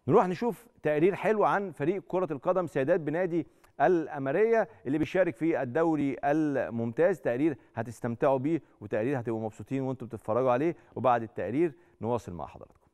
نروح نشوف تقرير حلو عن فريق كرة القدم سيدات بنادي الأمارية اللي بيشارك في الدوري الممتاز تقرير هتستمتعوا بيه وتقرير هتبقوا مبسوطين وانتم بتتفرجوا عليه وبعد التقرير نواصل مع حضراتكم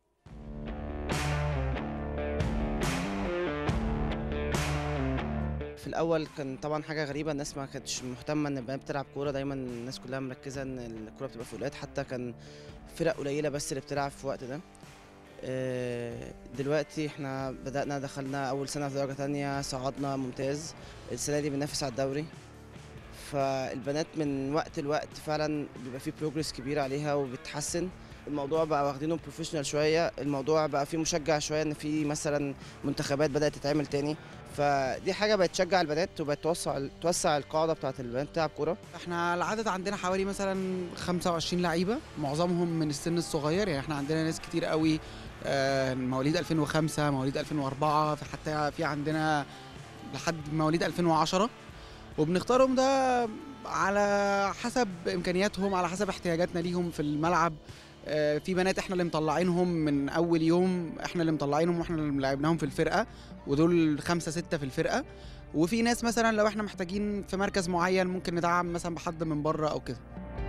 في الاول كان طبعا حاجه غريبه الناس ما كانتش مهتمه ان البنات بتلعب كوره دايما الناس كلها مركزه ان الكوره بتبقى في الولاد حتى كان فرق قليله بس اللي بتلعب في الوقت ده آه، دلوقتي احنا بدأنا دخلنا أول سنة في درجة تانية صعدنا ممتاز السنة دي بننافس على الدوري فالبنات من وقت لوقت فعلا بيبقى فيه بروجرس كبير عليها وبتحسن الموضوع بقى واخدينه بروفيشنال شوية الموضوع بقى فيه مشجع شوية ان في مثلا منتخبات بدأت تتعمل تاني فدي حاجة بقت تشجع البنات وبقت توسع توسع القاعدة بتاعت البنات بتلعب كورة احنا العدد عندنا حوالي مثلا 25 لعيبه معظمهم من السن الصغير يعني احنا عندنا ناس كتير قوي آه، مواليد 2005 مواليد 2004 في حتى في عندنا لحد مواليد 2010 وبنختارهم ده على حسب امكانياتهم على حسب احتياجاتنا ليهم في الملعب آه، في بنات احنا اللي مطلعينهم من اول يوم احنا اللي مطلعينهم واحنا اللي لعبناهم في الفرقه ودول خمسه سته في الفرقه وفي ناس مثلا لو احنا محتاجين في مركز معين ممكن ندعم مثلا بحد من بره او كده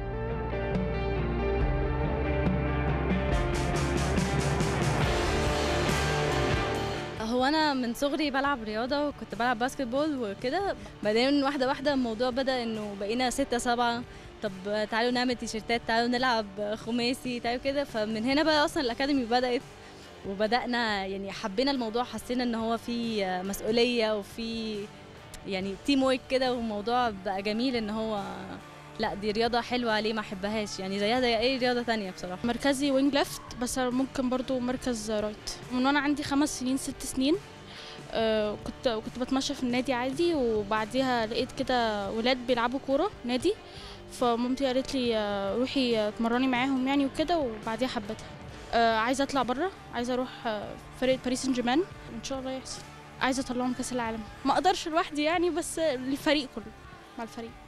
هو انا من صغري بلعب رياضه وكنت بلعب باسكت بول وكده بعدين واحده واحده الموضوع بدا انه بقينا ستة سبعة طب تعالوا نعمل تيشيرتات تعالوا نلعب خماسي تعالوا كده فمن هنا بقى اصلا الاكاديمي بدات وبدانا يعني حبينا الموضوع حسينا ان هو في مسؤوليه وفي يعني تيم ورك كده والموضوع بقى جميل ان هو لا دي رياضه حلوه ليه ما احبهاش يعني زيها زي اي رياضه تانية بصراحه مركزي وينج ليفت بس ممكن برضو مركز رايت من وانا عندي خمس سنين ست سنين آه، كنت كنت بتمشى في النادي عادي وبعديها لقيت كده ولاد بيلعبوا كوره نادي فمامتي قالت لي آه، روحي اتمرني معاهم يعني وكده وبعديها حبيتها آه، عايزه اطلع بره عايزه اروح آه، فرقه باريس سان جيرمان وان شاء الله يحصل عايزه اطلعهم كاس العالم ما اقدرش لوحدي يعني بس الفريق كله مع الفريق